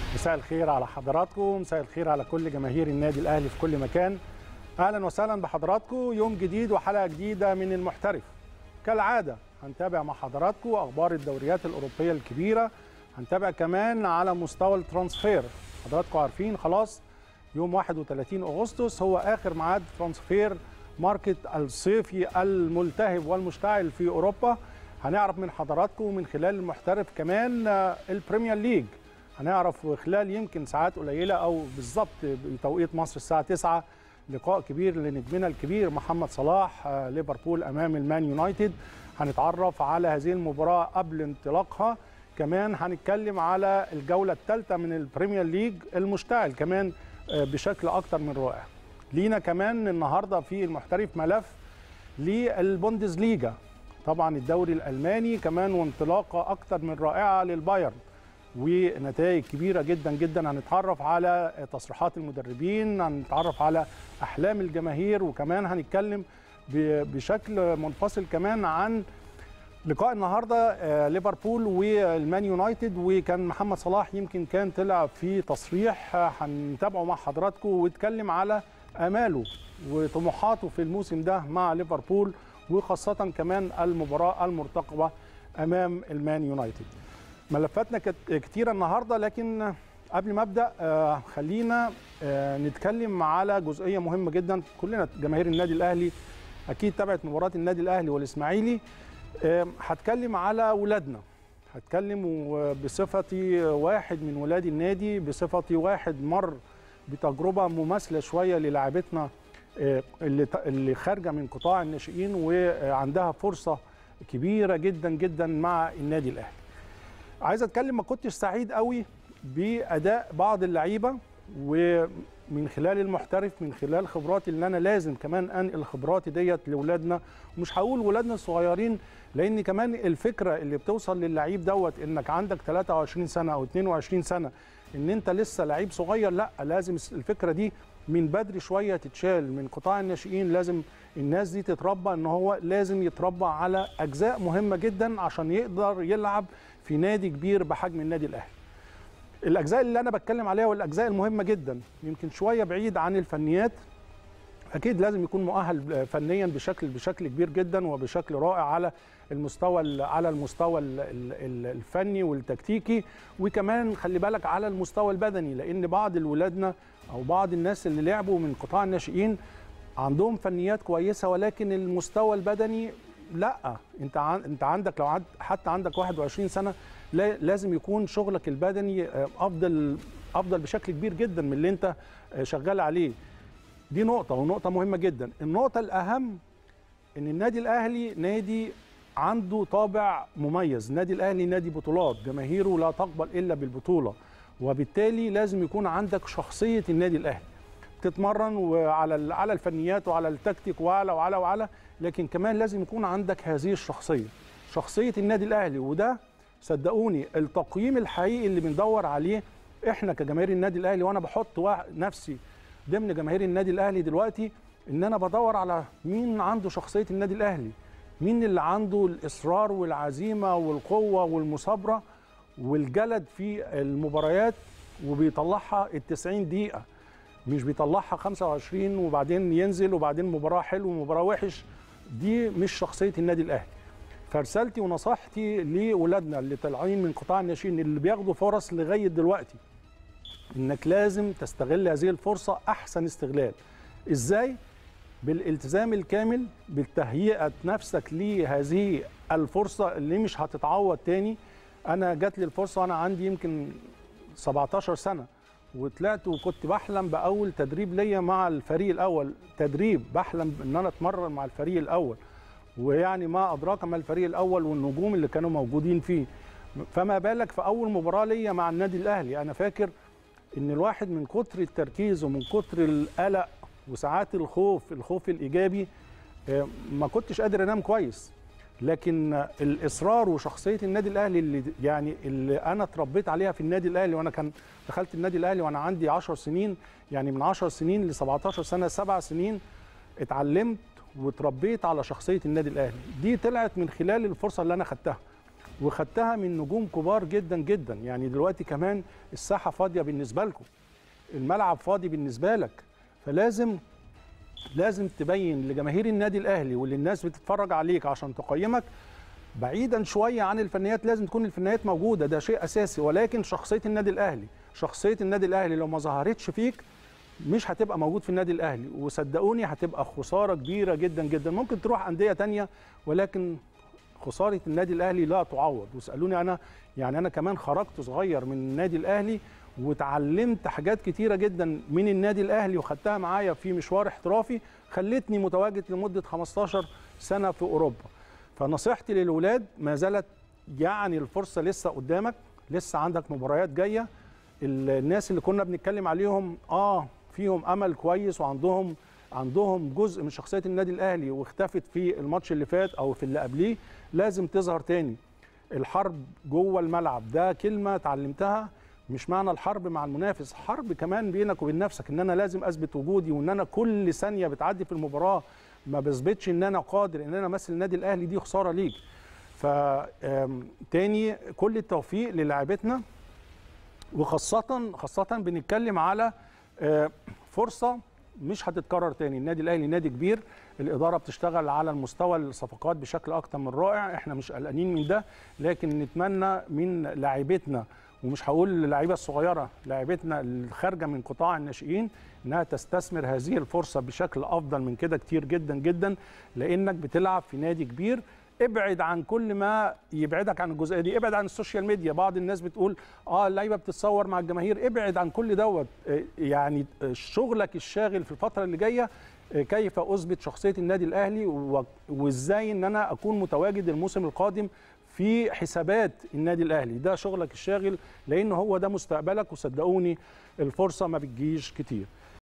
مساء الخير على حضراتكم مساء الخير على كل جماهير النادي الاهلي في كل مكان اهلا وسهلا بحضراتكم يوم جديد وحلقه جديده من المحترف كالعاده هنتابع مع حضراتكم اخبار الدوريات الاوروبيه الكبيره هنتابع كمان على مستوى الترانسفير حضراتكم عارفين خلاص يوم 31 اغسطس هو اخر ميعاد ترانسفير ماركت الصيفي الملتهب والمشتعل في اوروبا هنعرف من حضراتكم من خلال المحترف كمان البريمير ليج هنعرف خلال يمكن ساعات قليله او بالظبط بتوقيت مصر الساعه 9 لقاء كبير لنجمنا الكبير محمد صلاح ليفربول امام المان يونايتد هنتعرف على هذه المباراه قبل انطلاقها كمان هنتكلم على الجوله الثالثه من البريمير ليج المشتعل كمان بشكل اكتر من رائع لينا كمان النهارده في المحترف ملف للبوندسليجا طبعا الدوري الالماني كمان وانطلاقه اكتر من رائعه للبايرن ونتائج كبيره جدا جدا هنتعرف على تصريحات المدربين هنتعرف على احلام الجماهير وكمان هنتكلم بشكل منفصل كمان عن لقاء النهارده ليفربول والمان يونايتد وكان محمد صلاح يمكن كان طلع في تصريح هنتابعه مع حضراتكم واتكلم على اماله وطموحاته في الموسم ده مع ليفربول وخاصه كمان المباراه المرتقبه امام المان يونايتد. ملفاتنا كتيره النهارده لكن قبل ما ابدا خلينا نتكلم على جزئيه مهمه جدا كلنا جماهير النادي الاهلي اكيد تابعت مباراه النادي الاهلي والاسماعيلي هتكلم على ولادنا هتكلم بصفتي واحد من ولاد النادي بصفتي واحد مر بتجربه مماثله شويه للاعبتنا اللي اللي خارجه من قطاع الناشئين وعندها فرصه كبيره جدا جدا مع النادي الاهلي. عايز اتكلم ما كنتش سعيد قوي باداء بعض اللعيبه ومن خلال المحترف من خلال خبراتي اللي انا لازم كمان انقل خبراتي ديت لاولادنا ومش هقول ولادنا الصغيرين لان كمان الفكره اللي بتوصل للعيب دوت انك عندك 23 سنه او 22 سنه ان انت لسه لعيب صغير لا لازم الفكره دي من بدري شويه تتشال من قطاع الناشئين لازم الناس دي تتربى ان هو لازم يتربى على اجزاء مهمه جدا عشان يقدر يلعب في نادي كبير بحجم النادي الاهلي. الاجزاء اللي انا بتكلم عليها والاجزاء المهمه جدا يمكن شويه بعيد عن الفنيات اكيد لازم يكون مؤهل فنيا بشكل بشكل كبير جدا وبشكل رائع على المستوى على المستوى الفني والتكتيكي وكمان خلي بالك على المستوى البدني لان بعض الولادنا او بعض الناس اللي لعبوا من قطاع الناشئين عندهم فنيات كويسه ولكن المستوى البدني لا انت انت عندك لو حتى عندك 21 سنه لازم يكون شغلك البدني افضل افضل بشكل كبير جدا من اللي انت شغال عليه دي نقطه ونقطه مهمه جدا النقطه الاهم ان النادي الاهلي نادي عنده طابع مميز النادي الاهلي نادي بطولات جماهيره لا تقبل الا بالبطوله وبالتالي لازم يكون عندك شخصيه النادي الاهلي تتمرن وعلى على الفنيات وعلى التكتيك وعلى وعلى وعلى لكن كمان لازم يكون عندك هذه الشخصيه شخصيه النادي الاهلي وده صدقوني التقييم الحقيقي اللي بندور عليه احنا كجماهير النادي الاهلي وانا بحط نفسي ضمن جماهير النادي الاهلي دلوقتي ان انا بدور على مين عنده شخصيه النادي الاهلي مين اللي عنده الاصرار والعزيمه والقوه والمثابره والجلد في المباريات وبيطلعها ال 90 دقيقه مش بيطلعها 25 وبعدين ينزل وبعدين مباراه حلو ومباراه وحش دي مش شخصيه النادي الاهلي فرسالتي ونصيحتي لاولادنا اللي طالعين من قطاع الناشئين اللي بياخدوا فرص لغايه دلوقتي انك لازم تستغل هذه الفرصه احسن استغلال ازاي بالالتزام الكامل بالتهيئه نفسك لهذه الفرصه اللي مش هتتعوض تاني انا جات لي الفرصه وانا عندي يمكن 17 سنه وطلعت وكنت بحلم باول تدريب ليا مع الفريق الاول تدريب بحلم ان انا اتمرن مع الفريق الاول ويعني ما ادراك ما الفريق الاول والنجوم اللي كانوا موجودين فيه فما بالك في اول مباراه ليا مع النادي الاهلي انا فاكر ان الواحد من كتر التركيز ومن كتر القلق وساعات الخوف الخوف الايجابي ما كنتش قادر انام كويس لكن الاصرار وشخصيه النادي الاهلي اللي يعني اللي انا اتربيت عليها في النادي الاهلي وانا كان دخلت النادي الاهلي وانا عندي 10 سنين يعني من 10 سنين ل 17 سنه سبع سنين اتعلمت واتربيت على شخصيه النادي الاهلي دي طلعت من خلال الفرصه اللي انا خدتها وخدتها من نجوم كبار جدا جدا يعني دلوقتي كمان الساحه فاضيه بالنسبه لكم الملعب فاضي بالنسبه لك فلازم لازم تبين لجماهير النادي الاهلي واللي الناس بتتفرج عليك عشان تقيمك بعيدا شويه عن الفنيات لازم تكون الفنيات موجوده ده شيء اساسي ولكن شخصيه النادي الاهلي شخصيه النادي الاهلي لو ما ظهرتش فيك مش هتبقى موجود في النادي الاهلي وصدقوني هتبقى خساره كبيره جدا جدا ممكن تروح انديه تانية ولكن خساره النادي الاهلي لا تعوض واسالوني انا يعني انا كمان خرجت صغير من النادي الاهلي وتعلمت حاجات كتيرة جدا من النادي الأهلي وخدتها معايا في مشوار احترافي خلتني متواجد لمدة 15 سنة في أوروبا فنصيحتي للولاد ما زالت يعني الفرصة لسه قدامك لسه عندك مباريات جاية الناس اللي كنا بنتكلم عليهم آه فيهم أمل كويس وعندهم عندهم جزء من شخصية النادي الأهلي واختفت في الماتش اللي فات أو في اللي قبليه لازم تظهر تاني الحرب جوه الملعب ده كلمة اتعلمتها مش معنى الحرب مع المنافس حرب كمان بينك وبين نفسك ان انا لازم اثبت وجودي وان انا كل ثانيه بتعدي في المباراه ما بثبتش ان انا قادر ان انا امثل النادي الاهلي دي خساره ليك ف تاني كل التوفيق للاعبتنا وخاصه خاصه بنتكلم على فرصه مش هتتكرر تاني النادي الاهلي نادي كبير الاداره بتشتغل على المستوى الصفقات بشكل اكتر من رائع احنا مش قلقانين من ده لكن نتمنى من لاعبتنا ومش هقول اللعيبه الصغيره لاعبتنا الخارجه من قطاع الناشئين انها تستثمر هذه الفرصه بشكل افضل من كده كتير جدا جدا لانك بتلعب في نادي كبير ابعد عن كل ما يبعدك عن الجزئيه دي ابعد عن السوشيال ميديا بعض الناس بتقول اه اللعيبه بتتصور مع الجماهير ابعد عن كل دوت يعني شغلك الشاغل في الفتره اللي جايه كيف اثبت شخصيه النادي الاهلي وازاي ان انا اكون متواجد الموسم القادم في حسابات النادي الاهلي ده شغلك الشاغل لان هو ده مستقبلك وصدقوني الفرصه ما بتجيش كتير